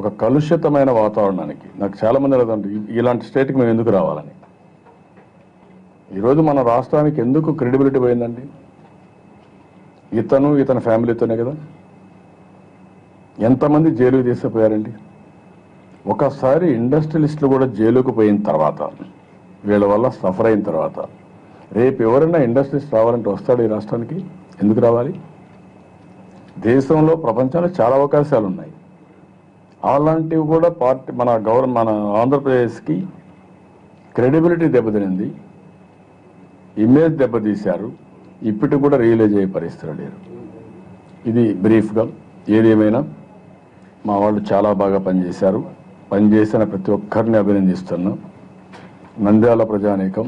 ఒక కలుషితమైన వాతావరణానికి నాకు చాలా మంది అడుగుతుంటారు, "ఇ- ఇలాంటి స్టేట్కి మేము ఎందుకు రావాలని ఈరోజు మన రాష్ట్రానికి ఎందుకు క్రెడిబిలిటీ పోయిందండి ఇతను ఇతని ఫ్యామిలీతోనే కదా ఎంతమంది జైలుకి తీసుకుపోయారండి ఒకసారి ఇండస్ట్రియలిస్టులు కూడా జైలుకు పోయిన తర్వాత వీళ్ళ వల్ల సఫర్ అయిన తర్వాత రేపు ఎవరైనా ఇండస్ట్రియలిస్ట్ రావాలంటే వస్తాడు ఈ రాష్ట్రానికి ఎందుకు రావాలి దేశంలో ప్రపంచంలో చాలా అవకాశాలు ఉన్నాయి అలాంటివి కూడా పార్టీ మన గవర్న మన ఆంధ్రప్రదేశ్కి క్రెడిబిలిటీ దెబ్బతినింది ఇమేజ్ దెబ్బతీశారు ఇప్పటికి కూడా రియలైజ్ అయ్యే పరిస్థితులు లేరు ఇది బ్రీఫ్గా ఏది ఏమైనా మా వాళ్ళు చాలా బాగా పనిచేశారు పనిచేసిన ప్రతి ఒక్కరిని అభినందిస్తున్నా నంద్యాల ప్రజానీకం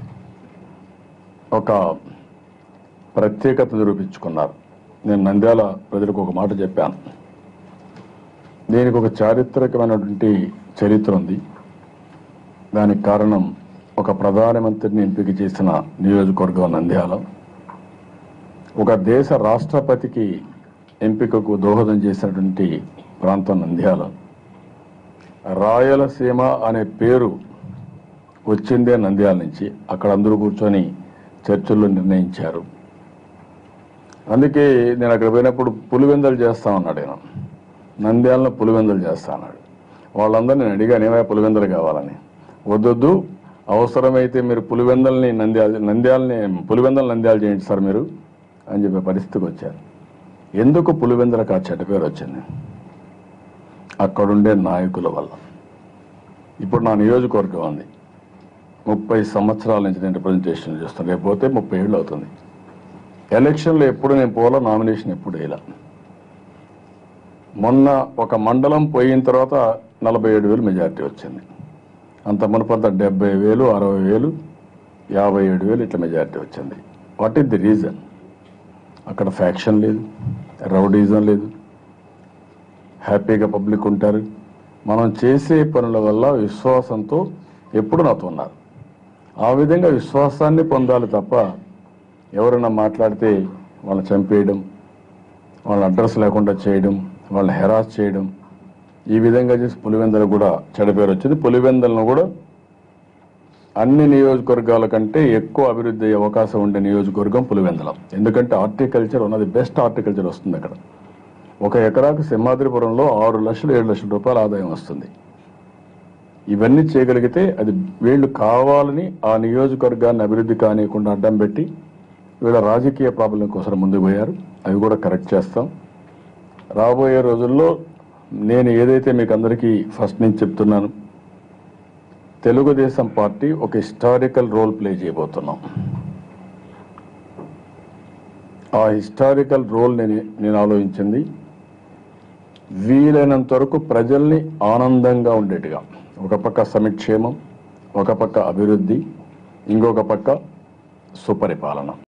ఒక ప్రత్యేకత నిరూపించుకున్నారు నేను నంద్యాల ప్రజలకు ఒక మాట చెప్పాను దీనికి ఒక చారిత్రకమైనటువంటి చరిత్ర ఉంది దానికి కారణం ఒక ప్రధానమంత్రిని ఎంపిక చేసిన నియోజకవర్గం నంద్యాల ఒక దేశ రాష్ట్రపతికి ఎంపికకు దోహదం చేసినటువంటి ప్రాంతం నంద్యాల రాయలసీమ అనే పేరు వచ్చిందే నంద్యాల నుంచి అక్కడ అందరూ కూర్చొని చర్చల్లో నిర్ణయించారు అందుకే నేను అక్కడ పోయినప్పుడు పులివెందలు చేస్తా ఉన్నాడు ఆయన నంద్యాలను పులివెందలు చేస్తా అన్నాడు వాళ్ళందరూ నేను అడిగాను ఏమైనా పులివెందలు కావాలని వద్దొద్దు అవసరమైతే మీరు పులివెందల్ని నంద్యాల నంద్యాలని పులివెందలు నంద్యాల చేయండి సార్ మీరు అని చెప్పే పరిస్థితికి వచ్చారు ఎందుకు పులివెందలకు ఆ చెడ్డ పేరు వచ్చింది అక్కడుండే నాయకుల వల్ల ఇప్పుడు నా నియోజకవర్గం ఉంది ముప్పై సంవత్సరాల నుంచి నేను రిప్రజెంటేషన్ చేస్తాను రేపు పోతే ముప్పై ఏళ్ళు అవుతుంది ఎలక్షన్లో ఎప్పుడు నేను పోలా నామినేషన్ ఎప్పుడు వేయాల మొన్న ఒక మండలం పోయిన తర్వాత నలభై ఏడు వేలు మెజారిటీ వచ్చింది అంత మునపంత డెబ్బై వేలు అరవై వేలు యాభై ఏడు వేలు ఇట్లా మెజారిటీ వచ్చింది వాట్ ఈస్ ది రీజన్ అక్కడ ఫ్యాక్షన్ లేదు రౌడీజం లేదు హ్యాపీగా పబ్లిక్ ఉంటారు మనం చేసే పనుల వల్ల విశ్వాసంతో ఎప్పుడు నాతో ఉన్నారు ఆ విధంగా విశ్వాసాన్ని పొందాలి తప్ప ఎవరైనా మాట్లాడితే వాళ్ళని చంపేయడం వాళ్ళ అడ్రస్ లేకుండా చేయడం వాళ్ళని హెరాస్ చేయడం ఈ విధంగా చేసి పులివెందలు కూడా చెడపేరు వచ్చింది పులివెందలను కూడా అన్ని నియోజకవర్గాల కంటే ఎక్కువ అభివృద్ధి అయ్యే అవకాశం ఉండే నియోజకవర్గం పులివెందలం ఎందుకంటే హార్టికల్చర్ ఉన్నది బెస్ట్ హార్టికల్చర్ వస్తుంది అక్కడ ఒక ఎకరాకు సింహాద్రిపురంలో ఆరు లక్షలు ఏడు లక్షల రూపాయల ఆదాయం వస్తుంది ఇవన్నీ చేయగలిగితే అది వీళ్ళు కావాలని ఆ నియోజకవర్గాన్ని అభివృద్ధి కానియకుండా అడ్డం పెట్టి వీళ్ళ రాజకీయ ప్రాబ్లం కోసం ముందుకు పోయారు అవి కూడా కరెక్ట్ చేస్తాం రాబోయే రోజుల్లో నేను ఏదైతే మీకు అందరికీ ఫస్ట్ నుంచి చెప్తున్నాను తెలుగుదేశం పార్టీ ఒక హిస్టారికల్ రోల్ ప్లే చేయబోతున్నాం ఆ హిస్టారికల్ రోల్ నేను నేను ఆలోచించింది వీలైనంత వరకు ప్రజల్ని ఆనందంగా ఉండేట్టుగా ఒక పక్క సమిక్షేమం ఒక పక్క అభివృద్ధి ఇంకొక పక్క సుపరిపాలన